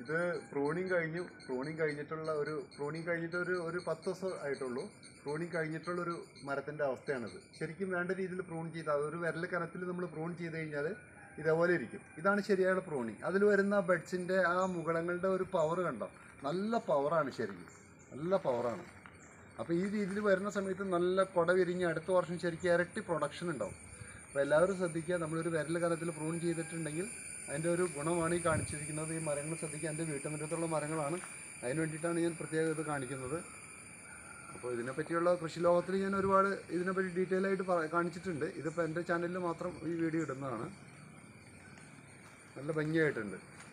ഇത് പ്രൂണിങ് കഴിഞ്ഞു പ്രൂണിങ് കഴിഞ്ഞിട്ടുള്ള ഒരു പ്രൂണിങ് കഴിഞ്ഞിട്ട് ഒരു ഒരു പത്ത് ദിവസം ആയിട്ടുള്ളൂ പ്രൂണിങ് കഴിഞ്ഞിട്ടുള്ള ഒരു മരത്തിൻ്റെ അവസ്ഥയാണിത് ശരിക്കും വേണ്ട രീതിയിൽ പ്രൂൺ ചെയ്താൽ ഒരു വിരൽ കനത്തിൽ നമ്മൾ പ്രൂൺ ചെയ്ത് കഴിഞ്ഞാൽ ഇതേപോലെ ഇരിക്കും ഇതാണ് ശരിയായ പ്രൂണിങ് അതിൽ വരുന്ന ബഡ്സിൻ്റെ ആ മുകളങ്ങളുടെ ഒരു പവർ കണ്ടോ നല്ല പവറാണ് ശരിക്കും നല്ല പവറാണ് അപ്പോൾ ഈ രീതിയിൽ വരുന്ന സമയത്ത് നല്ല കുട വിരിഞ്ഞ് അടുത്ത വർഷം ശരിക്കും ഇരട്ടി പ്രൊഡക്ഷൻ ഉണ്ടാവും അപ്പോൾ എല്ലാവരും ശ്രദ്ധിക്കുക നമ്മളൊരു വിരൽ കനത്തിൽ പ്രൂൺ ചെയ്തിട്ടുണ്ടെങ്കിൽ അതിൻ്റെ ഒരു ഗുണമാണ് ഈ കാണിച്ചിരിക്കുന്നത് ഈ മരങ്ങൾ ശ്രദ്ധിക്കുക എൻ്റെ വീട്ടുമുറ്റത്തുള്ള മരങ്ങളാണ് അതിന് വേണ്ടിയിട്ടാണ് ഞാൻ പ്രത്യേകം ഇത് കാണിക്കുന്നത് അപ്പോൾ ഇതിനെപ്പറ്റിയുള്ള കൃഷി ലോകത്തിൽ ഞാൻ ഒരുപാട് ഇതിനെപ്പറ്റി ഡീറ്റെയിൽ ആയിട്ട് പറ- കാണിച്ചിട്ടുണ്ട് ഇതിപ്പോൾ എൻ്റെ ചാനലിൽ മാത്രം ഈ വീഡിയോ ഇടുന്നതാണ് നല്ല ഭംഗിയായിട്ടുണ്ട്